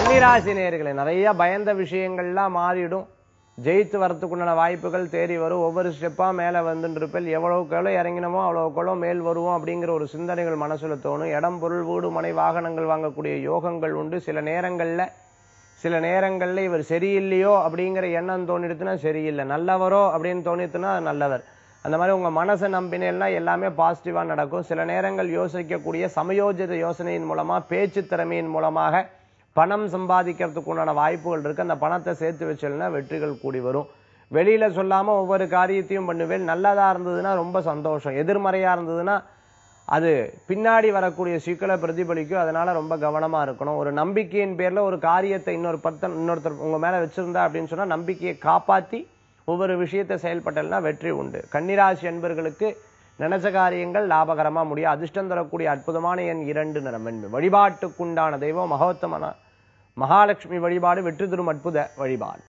கன்னிராசி நேயர்களே நிறைய பயந்த விஷயங்கள்லாம் மாறிடும் ஜெயித்து வரத்துக்குண்டான வாய்ப்புகள் தேடி வரும் ஒவ்வொரு ஸ்டெப்பா மேல வந்துட்டு இருப்பேன் எவ்வளவுக்கு எவ்வளவு இறங்கினமோ அவ்வளவுக்கு எவ்வளவு மேல் வருவோம் அப்படிங்கிற ஒரு சிந்தனைகள் மனசுல தோணும் இடம் பொருள் வீடு மனை வாகனங்கள் வாங்கக்கூடிய யோகங்கள் உண்டு சில நேரங்கள்ல சில நேரங்கள்ல இவர் சரியில்லையோ அப்படிங்கிற எண்ணம் தோணிடுச்சுன்னா சரியில்லை நல்லவரோ அப்படின்னு தோணிடுச்சுன்னா அது நல்லவர் அந்த மாதிரி உங்க மனசை நம்பினேன்னா எல்லாமே பாசிட்டிவா நடக்கும் சில நேரங்கள் யோசிக்கக்கூடிய சமயோஜித யோசனையின் மூலமா பேச்சு திறமையின் மூலமாக பணம் சம்பாதிக்கிறதுக்கு உண்டான வாய்ப்புகள் இருக்கு அந்த பணத்தை சேர்த்து வச்சல்னா வெற்றிகள் கூடி வரும் வெளியில சொல்லாம ஒவ்வொரு காரியத்தையும் பண்ணுவேன் நல்லதா இருந்ததுன்னா ரொம்ப சந்தோஷம் எதிர்மறையா இருந்ததுன்னா அது பின்னாடி வரக்கூடிய சிக்கலை பிரதிபலிக்கும் அதனால ரொம்ப கவனமா இருக்கணும் ஒரு நம்பிக்கையின் பேர்ல ஒரு காரியத்தை இன்னொரு பர்த்தன் இன்னொருத்தர் உங்க மேல வச்சிருந்தா அப்படின்னு சொன்னா நம்பிக்கையை காப்பாத்தி ஒவ்வொரு விஷயத்தை செயல்பட்டல்னா வெற்றி உண்டு கன்னிராசி அன்பர்களுக்கு நினைச்ச காரியங்கள் லாபகரமா முடியும் அதிர்ஷ்டம் தரக்கூடிய அற்புதமான எண் இரண்டு நிறம் என்பது வழிபாட்டுக்குண்டான தெய்வம் மகோத்தமன மகாலட்சுமி வழிபாடு வெற்றி தரும் அற்புத வழிபாடு